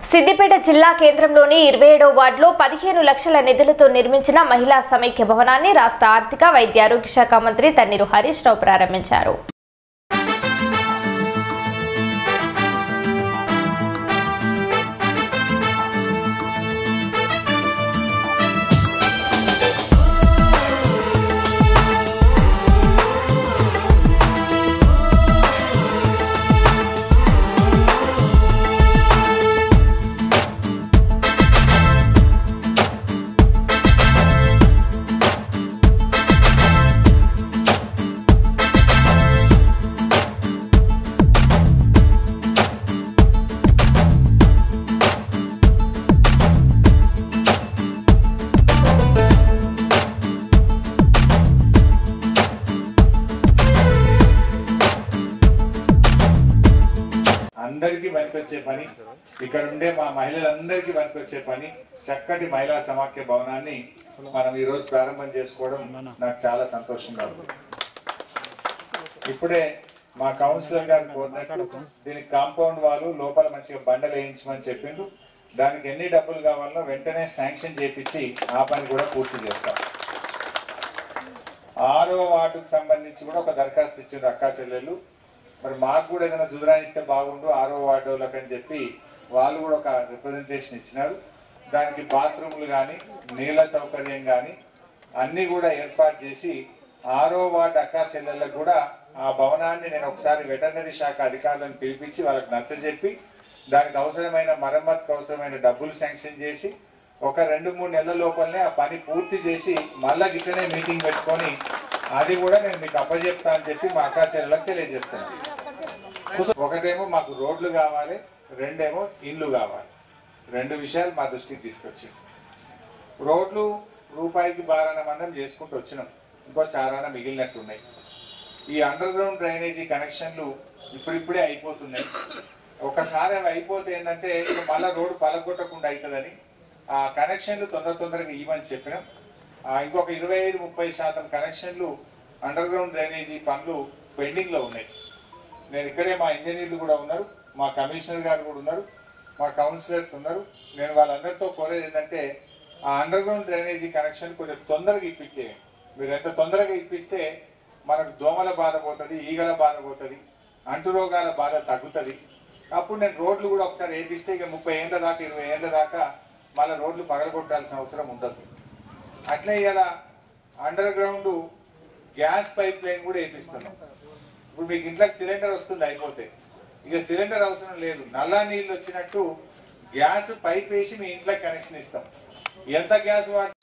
సిద్దిపేట జిల్లా కేంద్రంలోని ఇరవై ఏడో వార్డులో పదిహేను లక్షల నిధులతో నిర్మించిన మహిళా సమైక్య భవనాన్ని రాష్ట్ర ఆర్థిక వైద్య ఆరోగ్య శాఖ మంత్రి తన్నీరు హరీష్ రావు ప్రారంభించారు అందరికీ పనికొచ్చే పని ఇక్కడ ఉండే మా మహిళలందరికీ పనికొచ్చే పని చక్కటి మహిళా సమాఖ్య భవనాన్ని మనం ఈ రోజు ప్రారంభం చేసుకోవడం నాకు చాలా సంతోషంగా ఉంది ఇప్పుడే మా కౌన్సిలర్ గారు కోరినట్టు దీనికి కాంపౌండ్ వాళ్ళు లోపల మంచిగా బండలు వేయించమని చెప్పిండు దానికి ఎన్ని డబ్బులు కావాలో వెంటనే శాంక్షన్ చేపించి ఆ పని కూడా పూర్తి చేస్తాం ఆరో వార్డుకు సంబంధించి కూడా ఒక దరఖాస్తు ఇచ్చిండ్రు అక్కా చెల్లెలు మరి మాకు కూడా ఏదైనా జుదరాయిస్తే బాగుండు ఆరో వార్డులకు అని చెప్పి వాళ్ళు కూడా ఒక రిప్రజెంటేషన్ ఇచ్చినారు దానికి బాత్రూమ్లు కానీ నీళ్ళ సౌకర్యం కానీ అన్ని కూడా ఏర్పాటు చేసి ఆరో వార్డు అక్కా చెల్లెళ్ళకు కూడా ఆ భవనాన్ని నేను ఒకసారి వెటర్నరీ శాఖ అధికారులను పిలిపించి వాళ్ళకి నచ్చజెప్పి దానికి అవసరమైన మరమ్మతుకు అవసరమైన డబ్బులు శాంక్షన్ చేసి ఒక రెండు మూడు నెలల లోపలనే ఆ పని పూర్తి చేసి మళ్ళా గిట్టనే మీటింగ్ పెట్టుకొని అది కూడా నేను మీకు అప్పచెప్తా అని చెప్పి మా అక్కా చెల్లెలకు తెలియజేస్తున్నాను ఒకటేమో మాకు రోడ్లు కావాలి రెండేమో ఇండ్లు కావాలి రెండు విషయాలు మా దృష్టికి తీసుకొచ్చి రోడ్లు రూపాయికి బారాన మందం చేసుకుంటూ వచ్చినాం ఇంకో చారాన మిగిలినట్టున్నాయి ఈ అండర్ గ్రౌండ్ డ్రైనేజీ కనెక్షన్లు ఇప్పుడిప్పుడే అయిపోతున్నాయి ఒకసారి అవి అయిపోతే ఏంటంటే ఇక మళ్ళీ రోడ్డు పలగొట్టకుండా అవుతుందని ఆ కనెక్షన్లు తొందర తొందరగా ఇవ్వని చెప్పినాం ఆ ఇంకొక ఇరవై ఐదు ముప్పై శాతం కనెక్షన్లు అండర్ గ్రౌండ్ డ్రైనేజీ పనులు పెండింగ్ లో ఉన్నాయి నేను ఇక్కడే మా ఇంజనీర్లు కూడా ఉన్నారు మా కమిషనర్ గారు కూడా ఉన్నారు మా కౌన్సిలర్స్ ఉన్నారు నేను వాళ్ళందరితో కోరేది ఏంటంటే ఆ అండర్ గ్రౌండ్ డ్రైనేజీ కనెక్షన్ కొంచెం తొందరగా ఇప్పించేయండి మీరు ఎంత తొందరగా ఇప్పిస్తే మనకు దోమల బాధ పోతుంది ఈగల బాధ పోతుంది అంటు రోగాల బాధ తగ్గుతుంది అప్పుడు నేను రోడ్లు కూడా ఒకసారి వేపిస్తే ఇక ముప్పై ఏళ్ళ దాకా ఇరవై ఏళ్ళ దాకా మళ్ళీ రోడ్లు పగలగొట్టాల్సిన అవసరం ఉండదు అట్లే ఇలా underground gas pipeline కూడా వేపిస్తున్నాం ఇప్పుడు మీకు ఇంట్లోకి సిలిండర్ వస్తుంది అయిపోతే ఇక సిలిండర్ అవసరం లేదు నల్లా నీళ్ళు వచ్చినట్టు గ్యాస్ పైప్ వేసి మీ ఇంట్లోకి కనెక్షన్ ఇస్తాం ఎంత గ్యాస్ వాడి